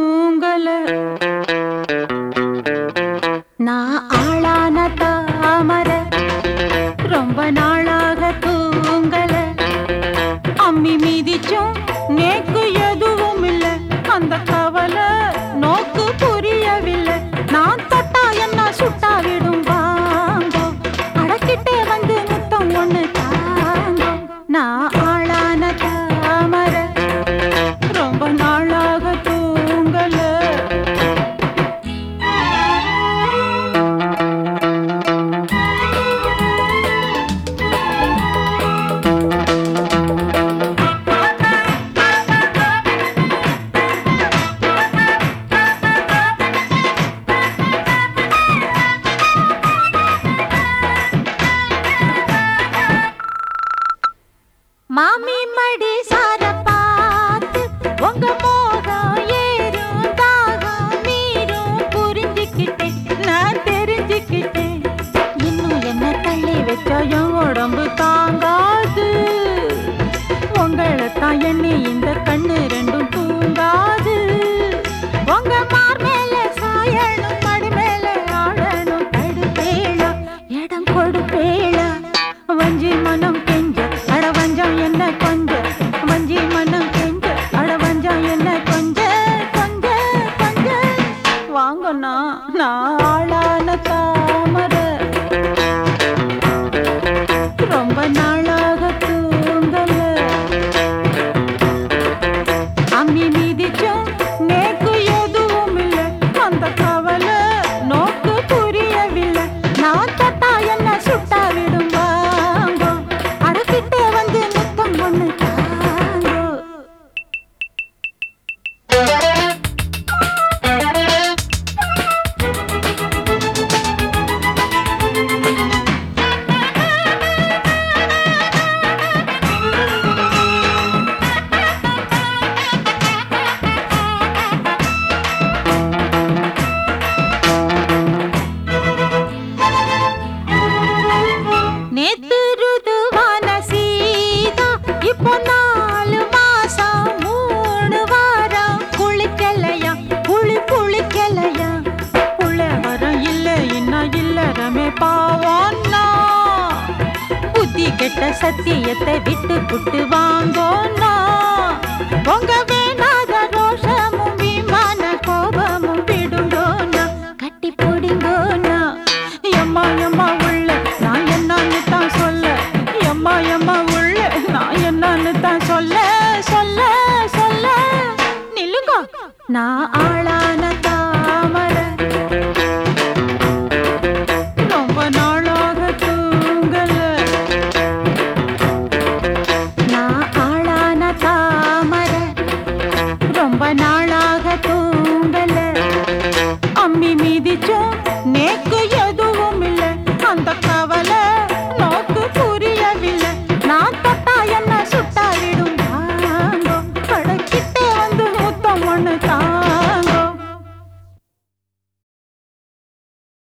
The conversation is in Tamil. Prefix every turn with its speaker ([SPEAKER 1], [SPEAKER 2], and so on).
[SPEAKER 1] தூங்கல நான் ஆளான தாமர ரொம்ப நாளாக தூங்கல அம்மி மீதிச்சும் நேக்கு எதுவும் இல்ல அந்த கவலை நோக்கு புரியவில்லை நான் தொட்டா என்ன சுட்டா விடும் வாங்கோ அடக்கிட்டே வந்து முத்தம் ஒண்ணு தாங்கோ நான் ஆளான தாமர ரொம்ப நாளாக தூங்கல மாமி மடி சார பார்த்து உங்க மோகம் ஏறும் தாகம் மீறும் புரிஞ்சுக்கிட்டேன் நான் தெரிஞ்சுக்கிட்டேன் இன்னும் என்ன தள்ளி வச்சா என் உடம்பு தாங்காது உங்களை தான் எண்ணி இந்த கண்ணு ரெண்டும் தூங்காது உங்க மார் மேல சாயணும் மடி மேல ஆடணும் தடுப்பேளா இடம் கொடுப்பேளா வஞ்சி மனம் கெஞ்ச அட வஞ்சம் என்ன கொஞ்ச வஞ்சி மனம் கெஞ்ச அட வஞ்சம் என்ன கொஞ்ச கொஞ்ச கொஞ்ச வாங்கண்ணா நான் ஆளான தாமர ரொம்ப நாளாக தூங்கல அம்மி மீதிச்சும் நேக்கு எதுவும் இல்ல அந்த கவலை நோக்கு புரியவில்லை நான் தொட்டா என்ன சுட்டா விடும் வாங்கோ அடக்கிட்டே வந்து முத்தம் ஒண்ணு தாங்கோ நேத்து ருதுவான சீதா இப்போ நாலு மாசம் மூணு வாரம் குளிக்கலையா குளி குளிக்கலையா புள்ள வரம் இல்ல என்ன இல்லறமே பாவோன்னா புத்தி கெட்ட சத்தியத்தை விட்டு புட்டு வாங்கோன்னா உங்க வேணாத ரோஷமும் விமான கோபமும் விடுங்கோன்னா கட்டி போடுங்கோன்னா எம்மா எம்மா உள்ள நான் என்னன்னு தான் சொல்ல எம்மா எம்மா உள்ள நான் என்னன்னு தான் சொல்ல சொல்ல சொல்ல நில்லுங்க நான் ஆளான